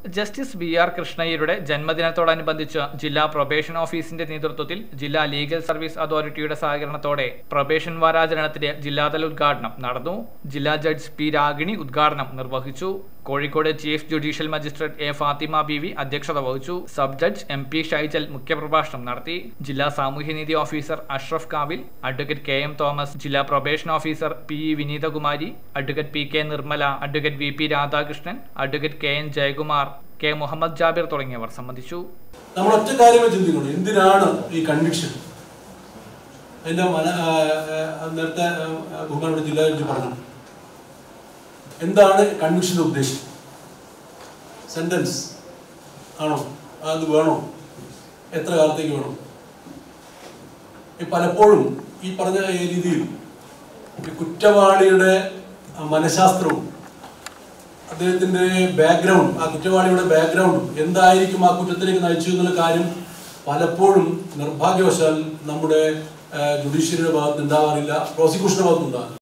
justice B R കൃഷ്ണയ്യരുടെ ജന്മദിനത്തോടനുബന്ധിച്ച് ജില്ലാ പ്രൊബേഷൻ ഓഫീസിന്റെ നേതൃത്വത്തിൽ ജില്ലാ ലീഗൽ സർവീസ് അതോറിറ്റിയുടെ സഹകരണത്തോടെ പ്രൊബേഷൻ വാരാചരണത്തിന്റെ ജില്ലാതല ഉദ്ഘാടനം നടന്നു ജില്ലാ ജഡ്ജ് പി രാഗിണി ഉദ്ഘാടനം നിർവഹിച്ചു Kozhikode chief judicial magistrate A Fathima B V അധ്യക്ഷത വഹിച്ചു sub judge M P Shyjal മുഖ്യപ്രഭാഷണം നടത്തി ജില്ലാ സാമൂഹ്യനീതി officer Ashraf Kavil advocate K M Thomas ജില്ലാ probation officer P E Vineethakumari advocate P K Nirmala advocate V P Radhakrishnan advocate K N Jayakumar K Muhammad Jabir തുടങ്ങിയവർ സംബന്ധിച്ചു നമ്മൾ ഒറ്റ കാര്യമേ ചിന്തിക്കണം എന്തിനാണ് ഈ കൺവിക്ഷൻ അതിന്റെ മന ആ, ആ, നേരത്തെ ആ, ബഹുമാനപ്പെട്ട ജില്ലാ ജഡ്ജി പറഞ്ഞു എന്താണ് കൺവിക്ഷന്റെ ഉദ്ദേശം സെന്റൻസ് ആണോ അത് വേണോ എത്ര കാലത്തേക്ക് വേണം ഈ പലപ്പോഴും ഈ പറഞ്ഞ ഈ രീതിയിൽ ഈ കുറ്റവാളിയുടെ ആ മനഃശാസ്ത്രവും അദ്ദേഹത്തിന്റെ ബാക്ക്ഗ്രൗണ്ട് ആ കുറ്റവാളിയുടെ ബാക്ക്ഗ്രൗണ്ടും എന്തായിരിക്കും ആ കുറ്റത്തിലേക്ക് നയിച്ചു എന്നുള്ള കാര്യം പലപ്പോഴും നിർഭാഗ്യവശാൽ നമ്മുടെ ജുഡീഷ്യറിയുടെ ഭാഗത്ത് ഉണ്ടാവാറില്ല പ്രോസിക്യൂഷന്റെ ഭാഗത്തുണ്ടാകും